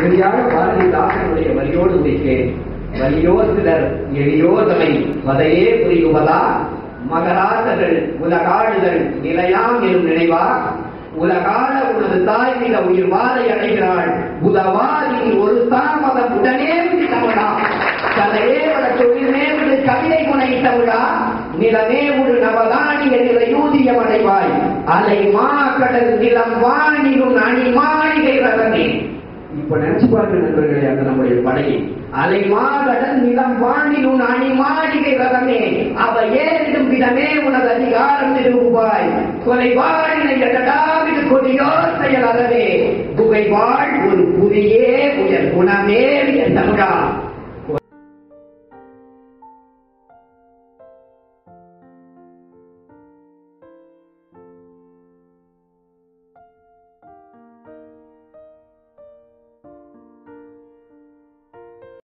இறுதியாக பாரதிதாசனுடைய வரியோடு முடிக்கிறேன் வலியோ சிலர் எளியோதமை வதையே புரியுவதா மகராசர்கள் உலகாடுதல் நிலையாம் எனும் நினைவா உலகால உனது தாய் மிக உயிர் வாரை அடைகிறாள் உதவாதி ஒரு தாமதம் உடனே விட்டவளா கதையே வட தொழிலே விடு கவிதை முனைத்தவளா நிலமே ஒரு நவதானிய நிலையூதியம் அடைவாய் அலை மா கடல் நிலம் வாணியும் அணி மாளிகை ரதமே இப்ப நினைச்சு பாருங்க நண்பர்களே அந்த நம்முடைய படையை அலை மாகடல் நிலம் வாணிலும் அணி மாளிகை ரதமே அவ ஏறிடும் விதமே உனது அதிகாரம் நிறுவுவாய் கொலை வாழினை எடடாவிடு கொடியோ செயல் அறவே புகை வாழ் ஒரு புதியே உயர் குணமே என் தமிழா